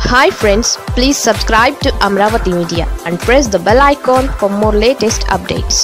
hi friends please subscribe to Amaravati media and press the bell icon for more latest updates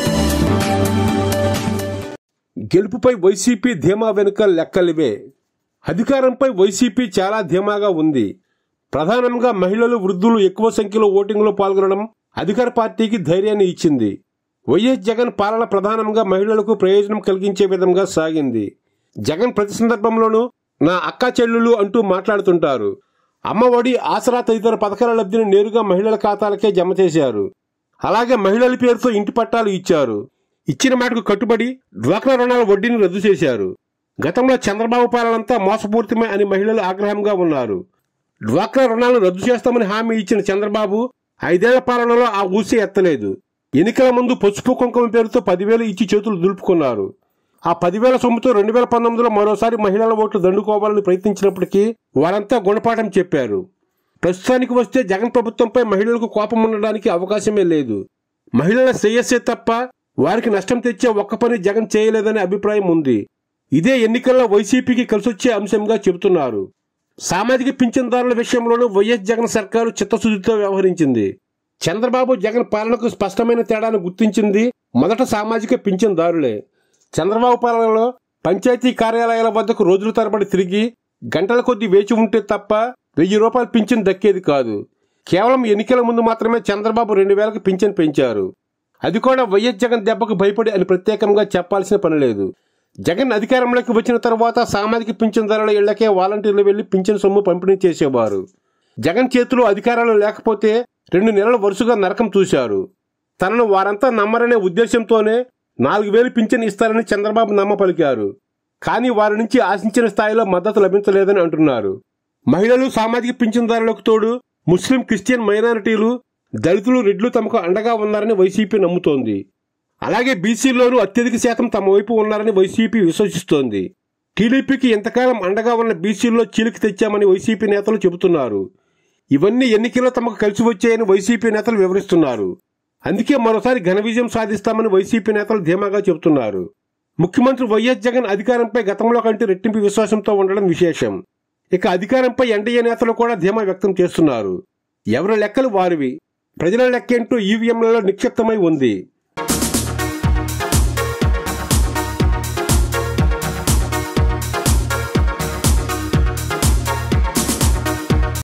గెలుపుపై వైసీపీ ధీమా వెనుక లెక్కలివే అధికారంపై YCP చాలా ధీమాగా ఉంది ప్రధానంగా మహిళలు వృద్ధులు ఎక్కువ సంఖ్యలో ఓటింగ్లో పాల్గొనడం అధికార పార్టీకి ధైర్యాన్ని ఇచ్చింది వైఎస్ జగన్ పాలన ప్రధానంగా మహిళలకు ప్రయోజనం కలిగించే విధంగా సాగింది జగన్ ప్రతి సందర్భంలోనూ నా అక్క చెల్లెలు అంటూ మాట్లాడుతుంటారు అమ్మఒడి ఆసరా తదితర పథకాల లబ్ధిని నేరుగా మహిళల ఖాతాలకే జమ చేశారు అలాగే మహిళల పేరుతో ఇంటి పట్టాలు ఇచ్చారు ఇచ్చిన మాటకు కట్టుబడి డ్వాక్రా రుణాల వడ్డీని రద్దు చేశారు గతంలో చంద్రబాబు పాలనంతా మోసపూరితమే అని మహిళలు ఆగ్రహంగా ఉన్నారు డ్వాక్రా రుణాలను రద్దు చేస్తామని హామీ ఇచ్చిన చంద్రబాబు ఐదేళ్ల పాలనలో ఆ ఊసి ఎత్తలేదు ఎన్నికల ముందు పసుపు కుంకుమ పేరుతో పదివేలు ఇచ్చి చేతులు దులుపుకున్నారు ఆ పదివేల సొమ్ముతో రెండు వేల పంతొమ్మిదిలో మరోసారి మహిళల ఓట్లు దండుకోవాలని ప్రయత్నించినప్పటికీ వారంతా గుణపాఠం చెప్పారు ప్రస్తుతానికి వస్తే జగన్ ప్రభుత్వంపై మహిళలకు కోపం ఉండడానికి అవకాశమే లేదు మహిళల శ్రేయస్సే తప్ప వారికి నష్టం తెచ్చే ఒక్క పని జగన్ చేయలేదనే అభిప్రాయం ఉంది ఇదే ఎన్నికల్లో వైసీపీకి కలిసొచ్చే అంశంగా చెబుతున్నారు సామాజిక పింఛన్దారుల విషయంలోనూ వైఎస్ జగన్ సర్కారు చిత్తశుద్ధితో వ్యవహరించింది చంద్రబాబు జగన్ పాలనకు స్పష్టమైన తేడాను గుర్తించింది మొదట సామాజిక పింఛన్దారులే చంద్రబాబు పాలనలో పంచాయతీ కార్యాలయాల వద్దకు రోజుల తరబడి తిరిగి గంటల కొద్దీ వేచి ఉంటే తప్ప వెయ్యి రూపాయలు పింఛన్ దక్కేది కాదు కేవలం ఎన్నికల ముందు మాత్రమే చంద్రబాబు రెండు వేలకు పింఛన్ పెంచారు అది కూడా వైఎస్ జగన్ దెబ్బకు భయపడి అని ప్రత్యేకంగా చెప్పాల్సిన పని లేదు జగన్ అధికారంలోకి వచ్చిన తర్వాత సామాజిక పింఛన్దారుల ఇళ్లకే వాలంటీర్లు వెళ్లి పింఛన్ సొమ్ము పంపిణీ చేసేవారు జగన్ చేతిలో అధికారాలు లేకపోతే రెండు నెలలు వరుసగా నరకం చూశారు తనను వారంతా నమ్మరనే ఉద్దేశంతోనే నాలుగు వేలు పింఛన్ ఇస్తారని చంద్రబాబు నమ్మ పలికారు కానీ వారి నుంచి ఆశించిన స్థాయిలో మద్దతు లభించలేదని అంటున్నారు మహిళలు సామాజిక పింఛన్దారులకు తోడు ముస్లిం క్రిస్టియన్ మైనారిటీలు దళితులు రెడ్లు తమకు అండగా ఉన్నారని వైసీపీ నమ్ముతోంది అలాగే బీసీల్లోనూ అత్యధిక శాతం తమ వైపు ఉన్నారని వైసీపీ విశ్వసిస్తోంది టీడీపీకి ఎంతకాలం అండగా ఉన్న బీసీల్లో చీలికి తెచ్చామని వైసీపీ నేతలు చెబుతున్నారు ఇవన్నీ ఎన్నికల్లో తమకు కలిసి వచ్చాయని వైసీపీ నేతలు వివరిస్తున్నారు అందుకే మరోసారి ఘన విజయం సాధిస్తామని వైసీపీ నేతలు ధీమాగా చెబుతున్నారు ముఖ్యమంత్రి వైఎస్ జగన్ అధికారంపై గతంలో కంటే రెట్టింపు విశ్వాసంతో ఉండడం విశేషం ఇక అధికారంపై ఎన్డీఏ నేతలు కూడా ధీమా వ్యక్తం చేస్తున్నారు ఎవరి లెక్కలు వారివి ప్రజల లెక్కేంటూ ఈవీఎంలలో నిక్షిప్తమై ఉంది